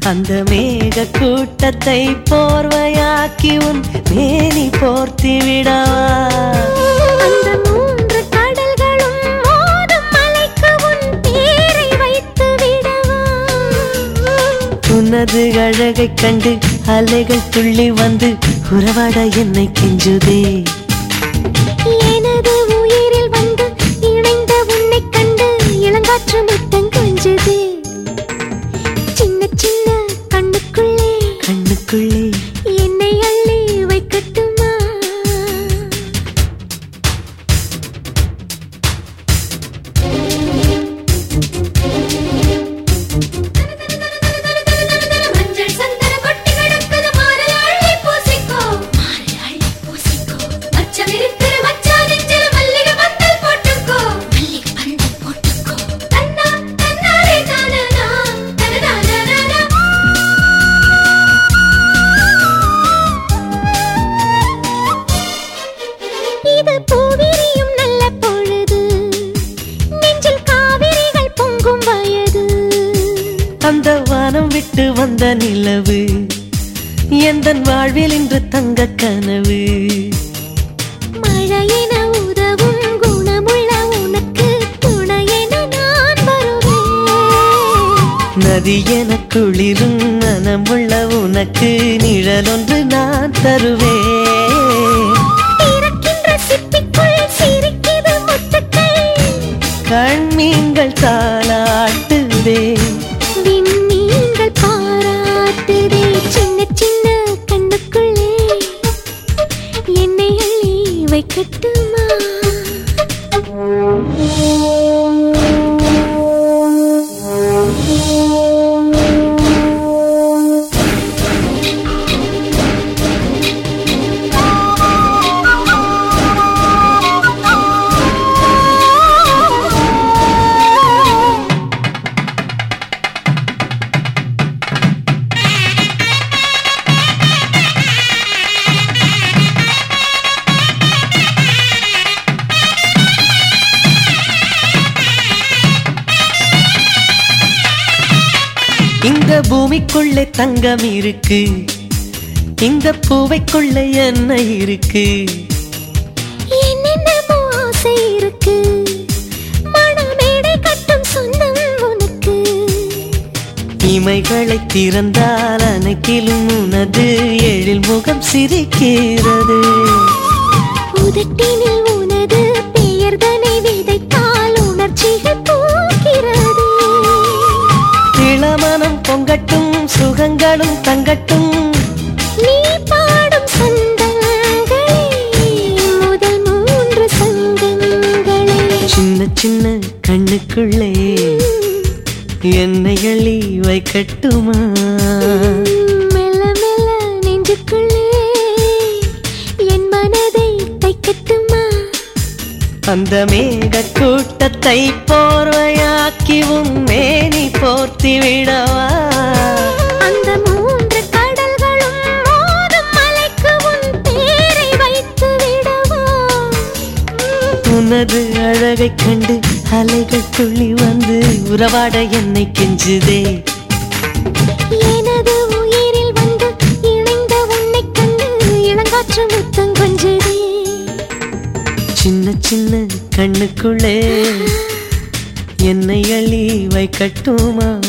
அந்த மேக கூட்டத்தை போர்வையாக்கி உன் மேனி போர்த்தி விடவா அந்த மூன்று கடல்களும் மோதும் மலைக்கு உன் பேரை வைத்து விடவா உனது அழகைக் கண்டு அலைகள் துள்ளி வந்து உறவாட என்னை கெஞ்சுதே எனது உயிரில் வந்து இணைந்த உன்னைக் கண்டு இளங்காற்று முத்தம் கொஞ்சது சின்ன சின்ன கண்ணுக்குள்ளே கண்ணுக்குள்ளே என்னை அள்ளி வைக்கட்டுமா மஞ்சள் சந்தன கொட்டி கிடக்குது மாறல் அள்ளி பூசிக்கோ மாறல் அள்ளி பூசிக்கோ மச்சம் இருக்கிற மச்சா நெஞ்சில மல்லிகை பந்தல் போட்டுக்கோ மல்லிகை பந்தல் போட்டுக்கோ தன்னா தன்னாரே தானனா தனனானா இது பூவிரியும் நல்ல பொழுது நெஞ்சில் காவிரிகள் பொங்கும் வயது அந்த வானம் விட்டு வந்த நிலவு எந்தன் வாழ்வில் இன்று தங்க கனவு மழையென உதவும் குணமுள்ள உனக்கு துணையென நான் வருவேன் நதி என குளிரும் மனமுள்ள உனக்கு நிழலொன்று நான் தருவேன் பிறக்கின்ற சிப்பிக்குள் சிரிக்குது முத்துக்கள் கண்மீன்கள் தாளாட்டுதே விண்மீன்கள் பாராட்டுதே சின்ன சின்ன கண்ணுக்குள்ளே என்னை அள்ளி வைக்கட்டுமா இந்த பூமிக்குள்ளே தங்கம் இருக்கு இந்த பூவைக்குள்ளே என்ன இருக்கு என்னென்னமோ ஆசை இருக்கு மணமேடை கட்டும் சொந்தம் உனக்கு இமைகளை திறந்தால் அனைத்திலும் உனது எழில் முகம் சிரிக்கிறது உதட்டினில் உனது பெயர்தனை விதைத்தால் உணர்ச்சிகள் பூக்கிறது இளமனம் பொங்கட்டும் சுகங்களும் தங்கட்டும் நீ பாடும் சந்தங்களே முதல் மூன்று சங்கங்களே சின்ன சின்ன கண்ணுக்குள்ளே என்னை அள்ளி வைக்கட்டுமா மெல்ல மெல்ல நெஞ்சுக்குள்ளே என் மனதை தைக்கட்டுமா அந்த மேக கூட்டத்தை போர்வையாக்கி உன் மேனி போர்த்தி விடவா அந்த மூன்று கடல்களும் மோதும் மலைக்கு உன் பேரை வைத்து விடவா உனது அழகைக் கண்டு அலைகள் துள்ளி வந்து உறவாட என்னை கெஞ்சுதே எனது உயிரில் வந்து இணைந்த உன்னைக் கண்டு இளங்காற்று முத்தம் கொஞ்சதே சின்ன சின்ன கண்ணுக்குள்ளே என்னை அள்ளி வைக்கட்டுமா